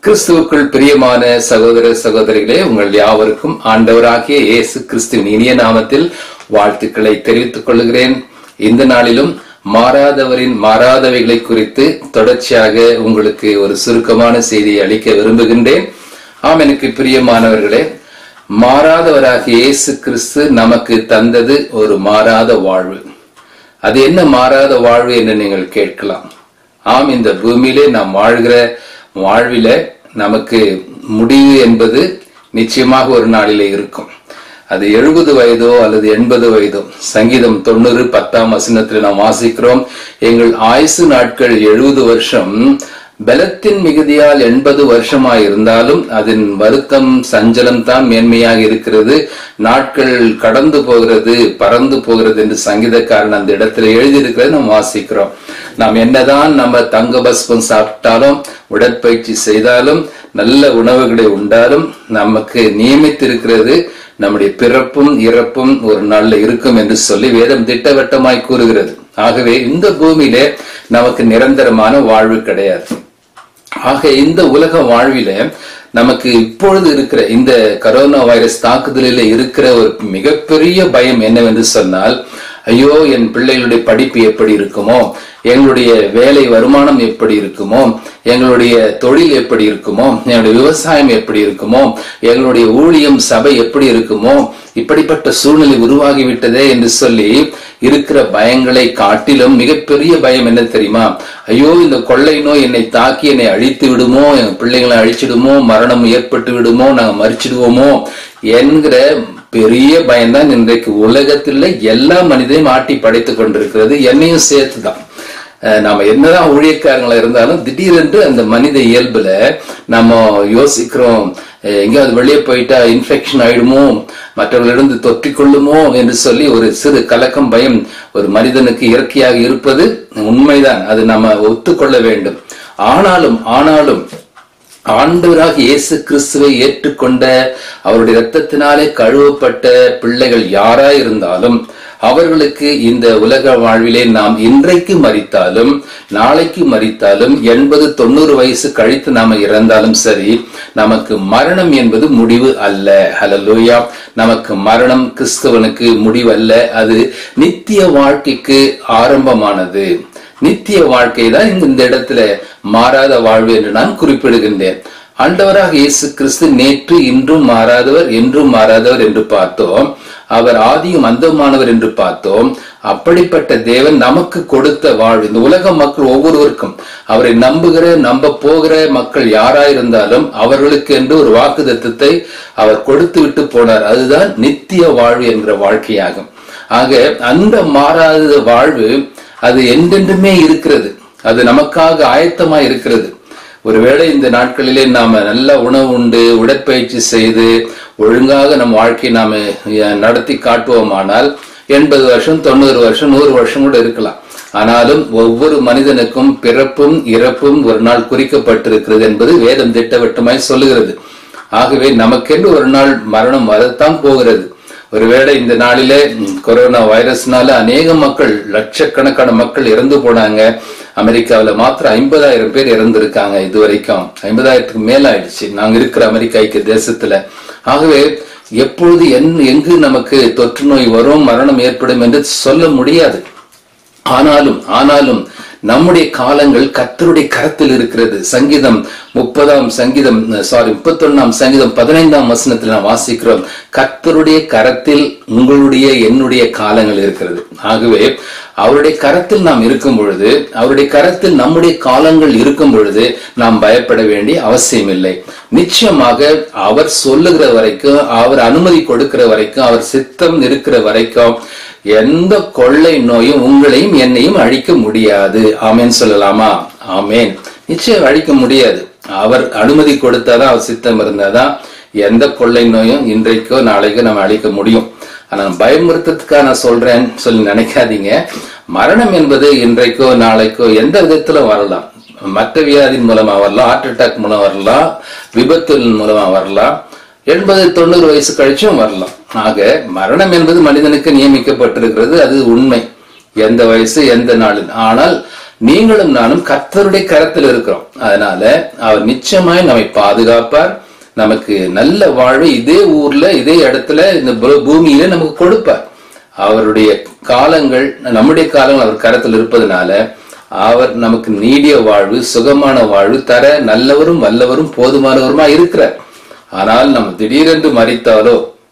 கிறிஸ்துவுக்குள் பிரியமான சகோதர சகோதரிகளே உங்கள் யாவருக்கும் ஆண்டவராகிய இயேசு கிறிஸ்துவின் இனிய நாமத்தில் வாழ்த்துக்களை தெரிவித்துக் கொள்கிறேன் இந்த நாளிலும் மாறாதவரின் மாறாதவைகளை குறித்து தொடர்ச்சியாக உங்களுக்கு ஒரு சுருக்கமான செய்தியை அளிக்க விரும்புகின்றேன் ஆம் எனக்கு பிரியமானவர்களே மாறாதவராகிய இயேசு கிறிஸ்து நமக்கு தந்தது ஒரு மாறாத வாழ்வு அது என்ன மாறாத வாழ்வு என்று நீங்கள் கேட்கலாம் ஆம் இந்த பூமியிலே நாம் வாழ்கிற வாழ்வில நமக்கு முடிவு என்பது நிச்சயமாக ஒரு நாளிலே இருக்கும் அது எழுபது வயதோ அல்லது எண்பது வயதோ சங்கீதம் தொண்ணூறு பத்தாம் வசனத்தில் நாம் வாசிக்கிறோம் எங்கள் ஆயுசு நாட்கள் எழுபது வருஷம் பலத்தின் மிகுதியால் எண்பது வருஷமாய் இருந்தாலும் அதன் வருத்தம் சஞ்சலம் தான் மேன்மையாக இருக்கிறது நாட்கள் கடந்து போகிறது பறந்து போகிறது என்று சங்கீதக்காரன் அந்த இடத்துல எழுதியிருக்கிறத நாம் வாசிக்கிறோம் நாம் என்னதான் நம்ம தங்க பஸ்பம் சாப்பிட்டாலும் உடற்பயிற்சி செய்தாலும் நல்ல உணவுகளை உண்டாலும் நமக்கு நியமித்திருக்கிறது நம்முடைய பிறப்பும் இறப்பும் ஒரு நாள்ல இருக்கும் என்று சொல்லி வேதம் திட்டவட்டமாய் கூறுகிறது ஆகவே இந்த பூமியிலே நமக்கு நிரந்தரமான வாழ்வு கிடையாது ஆக இந்த உலக வாழ்வில நமக்கு இப்பொழுது இருக்கிற இந்த கரோனா வைரஸ் தாக்குதலில் இருக்கிற ஒரு மிகப்பெரிய பயம் என்னவென்று சொன்னால் ஐயோ என் பிள்ளைகளுடைய படிப்பு எப்படி இருக்குமோ எங்களுடைய வேலை வருமானம் எப்படி இருக்குமோ எங்களுடைய தொழில் எப்படி இருக்குமோ எங்களுடைய விவசாயம் எப்படி இருக்குமோ எங்களுடைய ஊழியம் சபை எப்படி இருக்குமோ இப்படிப்பட்ட சூழ்நிலை உருவாகிவிட்டதே என்று சொல்லி இருக்கிற பயங்களை காட்டிலும் மிகப்பெரிய பயம் என்ன தெரியுமா ஐயோ இந்த கொள்ளை நோய் என்னை தாக்கி என்னை அழித்து விடுமோ என் பிள்ளைங்களை அழிச்சிடுமோ மரணம் ஏற்பட்டு விடுமோ நாங்க மறிச்சிடுவோமோ என்கிற பெரிய பயம்தான் இன்றைக்கு உலகத்தில் எல்லா மனிதையும் ஆட்டி படைத்துக் கொண்டிருக்கிறது என்னையும் சேர்த்துதான் நாம என்னதான் ஊழியக்காரங்களா இருந்தாலும் திடீரென்று அந்த மனித இயல்புல நம்ம யோசிக்கிறோம் எங்கேயாவது வெளியே போயிட்டா இன்ஃபெக்ஷன் ஆயிடுமோ மற்றவர்களிடம் தொற்றிக்கொள்ளுமோ என்று சொல்லி ஒரு சிறு கலக்கம் பயம் ஒரு மனிதனுக்கு இயற்கையாக இருப்பது உண்மைதான் அது நம்ம ஒத்துக்கொள்ள வேண்டும் ஆனாலும் ஆனாலும் ஆண்டவராக இயேசு கிறிஸ்துவை ஏற்றுக்கொண்ட அவருடைய இரத்தத்தினாலே கழுவப்பட்ட பிள்ளைகள் யாரா இருந்தாலும் அவர்களுக்கு இந்த உலக வாழ்விலே நாம் இன்றைக்கு மறித்தாலும் நாளைக்கு மறித்தாலும் எண்பது தொண்ணூறு வயசு கழித்து நாம இறந்தாலும் சரி நமக்கு மரணம் என்பது முடிவு அல்ல ஹலலூயா நமக்கு மரணம் கிறிஸ்தவனுக்கு முடிவு அல்ல அது நித்திய வாழ்க்கைக்கு ஆரம்பமானது நித்திய வாழ்க்கை தான் இந்த இடத்துல மாறாத வாழ்வு என்று நான் குறிப்பிடுகின்றேன் ஆண்டவராக இயேசு கிறிஸ்து நேற்று இன்றும் மாறாதவர் என்றும் மாறாதவர் என்று பார்த்தோம் அவர் ஆதியும் அந்தமானவர் என்று பார்த்தோம் அப்படிப்பட்ட தேவன் நமக்கு கொடுத்த வாழ்வு இந்த உலக மக்கள் ஒவ்வொருவருக்கும் அவரை நம்புகிற நம்ப போகிற மக்கள் யாராயிருந்தாலும் அவர்களுக்கு என்று ஒரு வாக்கு தத்துவத்தை அவர் கொடுத்து விட்டு போனார் அதுதான் நித்திய வாழ்வு என்கிற வாழ்க்கையாகும் ஆக அந்த மாறாத வாழ்வு அது என்றென்றுமே இருக்கிறது அது நமக்காக ஆயத்தமா இருக்கிறது ஒருவேளை இந்த நாட்களிலே நாம நல்ல உணவு உண்டு உடற்பயிற்சி செய்து ஒழுங்காக நம் வாழ்க்கையை நாம நடத்தி காட்டுவோமானால் எண்பது வருஷம் தொண்ணூறு வருஷம் நூறு வருஷம் கூட இருக்கலாம் ஆனாலும் ஒவ்வொரு மனிதனுக்கும் பிறப்பும் இறப்பும் ஒரு நாள் குறிக்கப்பட்டிருக்கிறது என்பது வேதம் திட்டவட்டமாய் சொல்லுகிறது ஆகவே நமக்கென்று ஒரு நாள் மரணம் வரத்தான் போகிறது ஒருவேளை இந்த நாளிலே கொரோனா வைரஸ்னால அநேக மக்கள் லட்சக்கணக்கான மக்கள் இறந்து போனாங்க அமெரிக்காவில் மாத்திரம் ஐம்பதாயிரம் பேர் இறந்திருக்காங்க இது வரைக்கும் ஐம்பதாயிரத்துக்கு மேல ஆயிடுச்சு நாங்க இருக்கிற அமெரிக்கா ஐக்கிய தேசத்துல ஆகவே எப்பொழுது என் எங்கு நமக்கு தொற்று நோய் வரும் மரணம் ஏற்படும் என்று சொல்ல முடியாது ஆனாலும் ஆனாலும் நம்முடைய காலங்கள் கத்தருடைய கரத்தில் இருக்கிறது சங்கீதம் முப்பதாம் சங்கீதம் சாரி முப்பத்தொன்னாம் சங்கீதம் பதினைந்தாம் வசனத்தில் நாம் வாசிக்கிறோம் கத்தருடைய கரத்தில் உங்களுடைய என்னுடைய காலங்கள் இருக்கிறது ஆகவே அவருடைய கரத்தில் நாம் இருக்கும் பொழுது அவருடைய கரத்தில் நம்முடைய காலங்கள் இருக்கும் பொழுது நாம் பயப்பட வேண்டிய அவசியம் இல்லை நிச்சயமாக அவர் சொல்லுகிற வரைக்கும் அவர் அனுமதி கொடுக்கிற வரைக்கும் அவர் சித்தம் இருக்கிற வரைக்கும் எந்த கொள்ளை நோயும் உங்களையும் என்னையும் அழிக்க முடியாது ஆமேன் சொல்லலாமா ஆமேன் நிச்சயம் அழிக்க முடியாது அவர் அனுமதி கொடுத்தாதான் அவர் சித்தம் இருந்தாதான் எந்த கொள்ளை நோயும் இன்றைக்கோ நாளைக்கோ நம்ம அழிக்க முடியும் ஆனா பயமுறுத்ததுக்காக நான் சொல்றேன் சொல்லி நினைக்காதீங்க மரணம் என்பது இன்றைக்கோ நாளைக்கோ எந்த விதத்துல வரலாம் மற்ற வியாதியின் மூலமா வரலாம் ஹார்ட் அட்டாக் மூலம் வரலாம் விபத்தின் மூலமா வரலாம் எண்பது தொண்ணூறு வயசு கழிச்சும் வரலாம் ஆக மரணம் என்பது மனிதனுக்கு நியமிக்கப்பட்டிருக்கிறது அது உண்மை எந்த வயசு எந்த நாளில் ஆனால் நீங்களும் நானும் கர்த்தருடைய கரத்தில் இருக்கிறோம் அதனால அவர் நிச்சயமாய் நம்மை பாதுகாப்பார் நமக்கு நல்ல வாழ்வு இதே ஊர்ல இதே இடத்துல இந்த பூ- பூமியில நமக்கு கொடுப்பார் அவருடைய காலங்கள் நம்முடைய காலங்கள் அவர் கரத்தில் இருப்பதனால அவர் நமக்கு நீடிய வாழ்வு சுகமான வாழ்வு தர நல்லவரும் வல்லவரும் போதுமானவருமா இருக்கிறார் ஆனால் நம்ம திடீரென்று மறித்தாலோ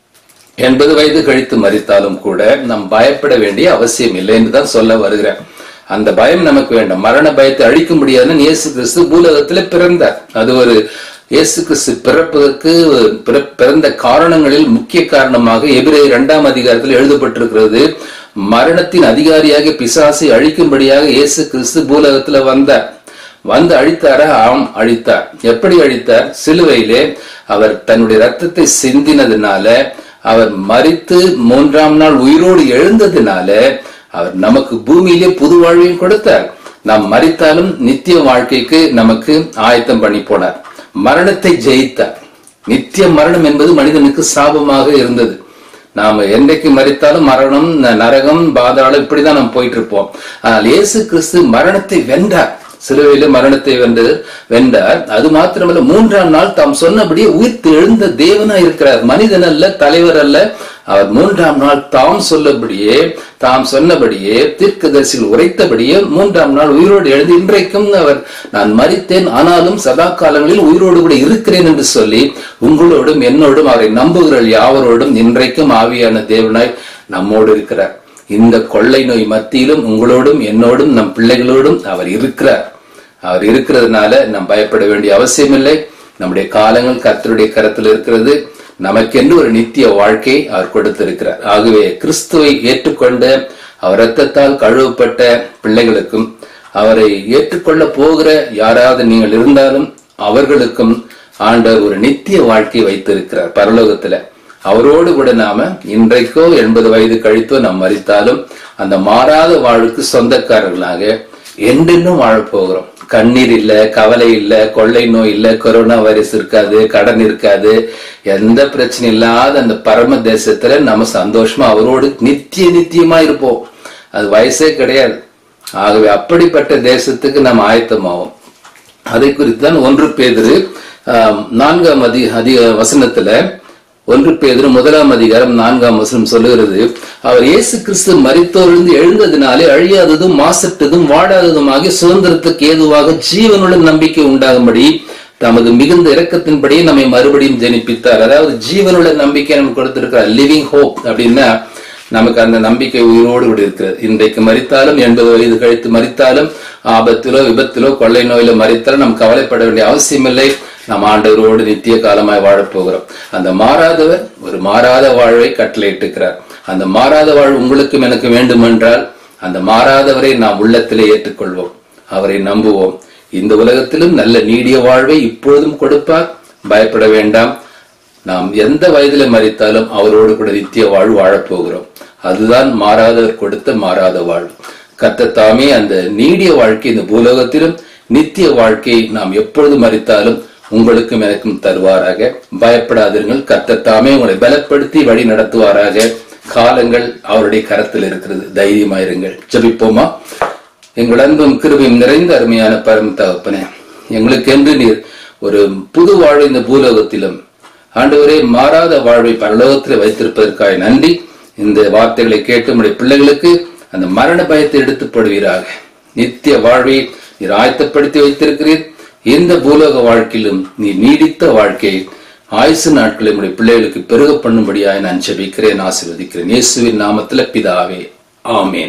எண்பது வயது கழித்து மறித்தாலும் கூட நாம் பயப்பட வேண்டிய அவசியம் இல்லை என்று தான் சொல்ல வருகிறேன் அந்த பயம் நமக்கு வேண்டாம் மரண பயத்தை அழிக்க முடியாதுன்னு இயேசு கிறிஸ்து பூலகத்துல பிறந்தார் அது ஒரு இயேசு கிறிஸ்து பிறப்பதற்கு பிற- பிறந்த காரணங்களில் முக்கிய காரணமாக எபிரேயர் இரண்டாம் அதிகாரத்தில் எழுதப்பட்டிருக்கிறது மரணத்தின் அதிகாரியாக பிசாசை அழிக்கும்படியாக இயேசு கிறிஸ்து பூலகத்துல வந்தார் வந்து அழித்தாரா ஆம் அழித்தார் எப்படி அழித்தார் சிலுவையிலே அவர் தன்னுடைய ரத்தத்தை சிந்தினதுனால அவர் மரித்து மூன்றாம் நாள் உயிரோடு எழுந்ததுனால அவர் நமக்கு பூமியிலே புது வாழ்வையும் கொடுத்தார் நாம் மரித்தாலும் நித்திய வாழ்க்கைக்கு நமக்கு ஆயத்தம் பண்ணி போனார் மரணத்தை ஜெயித்தார் நித்திய மரணம் என்பது மனிதனுக்கு சாபமாக இருந்தது நாம என்றைக்கு மறித்தாலும் மரணம் ந- நரகம் பாதாளம் இப்படிதான் நாம் போயிட்டு இருப்போம் ஆனால் இயேசு கிறிஸ்து மரணத்தை வென்றார் சிலுவையில மரணத்தை வென்று வென்றார் அது மாத்திரமல்ல மூன்றாம் நாள் தாம் சொன்னபடியே உயிர்த்து எழுந்த தேவனா இருக்கிறார் மனிதன் அல்ல தலைவர் அல்ல அவர் மூன்றாம் நாள் தாம் சொல்லபடியே தாம் சொன்னபடியே தீர்க்கதரிசிகள் உரைத்தபடியே மூன்றாம் நாள் உயிரோடு எழுந்து இன்றைக்கும் அவர் நான் மரித்தேன் ஆனாலும் சதா காலங்களில் உயிரோடு கூட இருக்கிறேன் என்று சொல்லி உங்களோடும் என்னோடும் அவரை நம்புகிற யாவரோடும் இன்றைக்கும் ஆவியான தேவனாய் நம்மோடு இருக்கிறார் இந்த கொள்ளை நோய் மத்தியிலும் உங்களோடும் என்னோடும் நம் பிள்ளைகளோடும் அவர் இருக்கிறார் அவர் இருக்கிறதுனால நாம் பயப்பட வேண்டிய அவசியமில்லை நம்முடைய காலங்கள் கர்த்தருடைய கரத்தில் இருக்கிறது நமக்கென்று ஒரு நித்திய வாழ்க்கை அவர் கொடுத்திருக்கிறார் ஆகவே கிறிஸ்துவை ஏற்றுக்கொண்ட அவர் இரத்தத்தால் கழுவப்பட்ட பிள்ளைகளுக்கும் அவரை ஏற்றுக்கொள்ள போகிற யாராவது நீங்கள் இருந்தாலும் அவர்களுக்கும் ஆண்டவர் ஒரு நித்திய வாழ்க்கை வைத்திருக்கிறார் பரலோகத்துல அவரோடு கூட நாம இன்றைக்கோ எண்பது வயது கழித்தோ நாம் மறித்தாலும் அந்த மாறாத வாழ்வுக்கு சொந்தக்காரர்களாக என்றென்னும் வாழப் போகிறோம் கண்ணீர் இல்ல கவலை இல்ல கொள்ளை நோய் இல்ல கொரோனா வைரஸ் இருக்காது கடன் இருக்காது எந்த பிரச்சனை இல்லாத அந்த பரம தேசத்துல நம்ம சந்தோஷமா அவரோடு நித்திய நித்தியமா இருப்போம் அது வயசே கிடையாது ஆகவே அப்படிப்பட்ட தேசத்துக்கு நாம் ஆயத்தமாவோம் அதை குறித்து தான் ஒன்று பேதுரு ஆம், நான்காம் அதி அதிக வசனத்துல ஒன்று பேதுரு முதலாம் அதிகாரம் நான்காம் வசனம் சொல்லுகிறது அவர் இயேசு கிறிஸ்து மரித்தோரிலிருந்து எழுந்ததினாலே அழியாததும் மாசற்றதும் வாடாததுமாகிய சுதந்திரத்துக்கு ஏதுவாக ஜீவனுள்ள நம்பிக்கை உண்டாகும்படி தமது மிகுந்த இரக்கத்தின்படியே நம்மை மறுபடியும் ஜெனிப்பித்தார் அதாவது ஜீவனுள்ள நம்பிக்கை நமக்கு கொடுத்திருக்கிறார் லிவிங் ஹோப் அப்படின்னா நமக்கு அந்த நம்பிக்கை உயிரோடு கூட இருக்கிறது இன்றைக்கு மறித்தாலும் எண்பது வயது கழித்து மறித்தாலும் ஆபத்திலோ விபத்திலோ கொள்ளை நோயிலோ மறித்தாலும் நாம் கவலைப்பட வேண்டிய அவசியமில்லை நாம் ஆண்டவரோடு நித்திய காலமாய் வாழப் போகிறோம் அந்த மாறாதவர் ஒரு மாறாத வாழ்வை கட்டளையிட்டிருக்கிறார் அந்த மாறாத வாழ்வு உங்களுக்கும் எனக்கு வேண்டுமென்றால் அந்த மாறாதவரை நாம் உள்ளத்திலே ஏற்றுக்கொள்வோம் அவரை நம்புவோம் இந்த உலகத்திலும் நல்ல நீடிய வாழ்வை இப்பொழுதும் கொடுப்பார் பயப்பட வேண்டாம் நாம் எந்த வயதில மறித்தாலும் அவரோடு கூட நித்திய வாழ்வு வாழப் போகிறோம் அதுதான் மாறாதவர் கொடுத்த மாறாத வாழ்வு கர்த்தர் தாமே அந்த நீடிய வாழ்க்கை இந்த பூலோகத்திலும் நித்திய வாழ்க்கையை நாம் எப்பொழுது மறித்தாலும் உங்களுக்கும் எனக்கும் தருவாராக பயப்படாதீர்கள் கர்த்தர் தாமே உங்களை பலப்படுத்தி வழி நடத்துவாராக காலங்கள் அவருடைய கரத்தில் இருக்கிறது தைரியமாயிருங்கள் ஜெபிப்போமா எங்கள் அன்பும் கிருபையும் நிறைந்த அருமையான பரம தகப்பனே எங்களுக்கென்று நீர் ஒரு புது வாழ்வு இந்த பூலோகத்திலும் ஆண்டவரே மாறாத வாழ்வை பரலோகத்தில் வைத்திருப்பதற்காக நன்றி இந்த வார்த்தைகளை கேட்டு உடைய பிள்ளைகளுக்கு அந்த மரண பயத்தை எடுத்து போடுவீராக நித்திய வாழ்வை நீர் ஆயத்தப்படுத்தி வைத்திருக்கிறீர் இந்த பூலோக வாழ்க்கையிலும் நீ நீடித்த வாழ்க்கையை ஆயுசு நாட்களை உடைய பிள்ளைகளுக்கு பெருக பண்ணும்படியாக நான் ஜெபிக்கிறேன் ஆசீர்வதிக்கிறேன் இயேசுவின் நாமத்துல பிதாவே ஆமேன்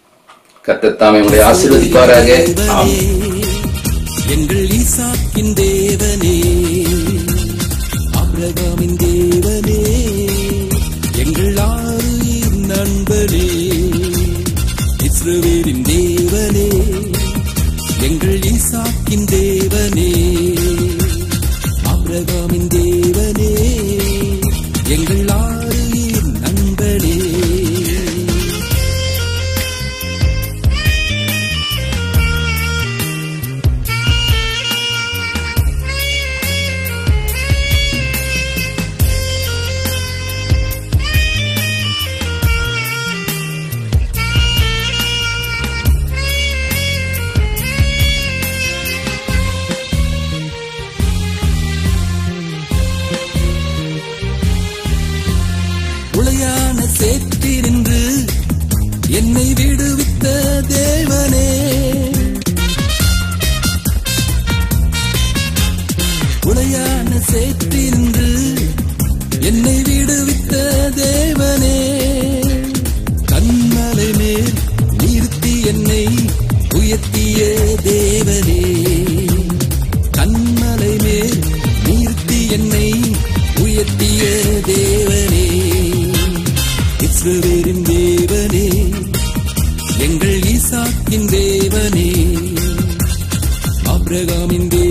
கர்த்தர் உங்களை ஆசீர்வதிப்பாராக ஆமென் எங்கள் ஈசாக்கின் தேவனே அபிரகாமின் தேவனே எங்கள் ஆறுயின் நண்பனே இஸ்ரவேலின் தேவனே எங்கள் ஈசாக்கின் தேவனே அபிரகாமின் தேவனே எங்கள் ஆறுயின் நண்பனே என்னை விடுவித்த தேவனே உளையான சேற்றின்று என்னை விடுவித்த தேவனே கண்மலை மேல் நிறுத்தி என்னை உயர்த்திய தேவனே கண்மலை மேல் நிறுத்தி என்னை உயர்த்திய தேவனே இஸ்ரவேலின் தேவனே எங்கள் ஈசாக்கின் தேவனே ஆபிரகாமின் தேவனே